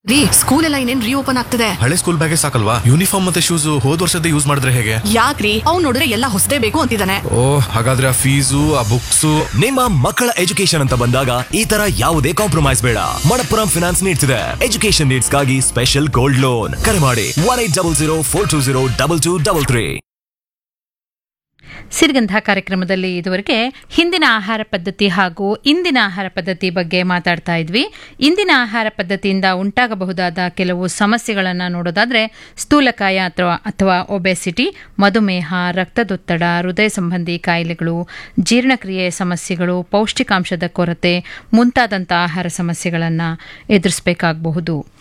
ರೀ ಸ್ಕೂಲ್ ಎಲ್ಲ ಇನ್ನೇನ್ ರೀಓಪನ್ ಆಗ್ತದೆ ಹಳೆ ಸ್ಕೂಲ್ ಬ್ಯಾಗೇ ಸಾಕಲ್ವಾ ಯೂನಿಫಾರ್ಮ್ ಮತ್ತೆ ಶೂಸ್ ಹೋದ್ ವರ್ಷದ ಯೂಸ್ ಮಾಡಿದ್ರೆ ಹೇಗೆ ಯಾಕ್ರಿ ಅವ್ನ್ ನೋಡಿದ್ರೆ ಎಲ್ಲ ಹೊಸದೇ ಬೇಕು ಅಂತಿದ್ದಾನೆ ಓ ಹಾಗಾದ್ರೆ ಆ ಫೀಸು ಆ ಬುಕ್ಸು ನಿಮ್ಮ ಮಕ್ಕಳ ಎಜುಕೇಶನ್ ಅಂತ ಬಂದಾಗ ಈ ತರ ಯಾವುದೇ ಕಾಂಪ್ರಮೈಸ್ ಬೇಡ ಮಣಪ್ಪುರಂ ಫಿನಾನ್ಸ್ ನೀಡ್ತಿದೆ ಎಜುಕೇಶನ್ ನೀಡ್ಸ್ಗಾಗಿ ಸ್ಪೆಷಲ್ ಗೋಲ್ಡ್ ಲೋನ್ ಕರೆ ಮಾಡಿ one eight double zero four two zero double two double three ಸಿರಿಗಂಧ ಕಾರ್ಯಕ್ರಮದಲ್ಲಿ ಇದುವರೆಗೆ ಹಿಂದಿನ ಆಹಾರ ಪದ್ಧತಿ ಹಾಗೂ ಇಂದಿನ ಆಹಾರ ಪದ್ಧತಿ ಬಗ್ಗೆ ಮಾತಾಡ್ತಾ ಇದ್ವಿ ಇಂದಿನ ಆಹಾರ ಪದ್ಧತಿಯಿಂದ ಉಂಟಾಗಬಹುದಾದ ಕೆಲವು ಸಮಸ್ಯೆಗಳನ್ನು ನೋಡೋದಾದ್ರೆ ಸ್ಥೂಲಕಾಯ ಅಥವಾ ಅಥವಾ ಒಬೆಸಿಟಿ ಮಧುಮೇಹ ರಕ್ತದೊತ್ತಡ ಹೃದಯ ಸಂಬಂಧಿ ಕಾಯಿಲೆಗಳು ಜೀರ್ಣಕ್ರಿಯೆ ಸಮಸ್ಯೆಗಳು ಪೌಷ್ಟಿಕಾಂಶದ ಕೊರತೆ ಮುಂತಾದಂಥ ಆಹಾರ ಸಮಸ್ಯೆಗಳನ್ನು ಎದುರಿಸಬೇಕಾಗಬಹುದು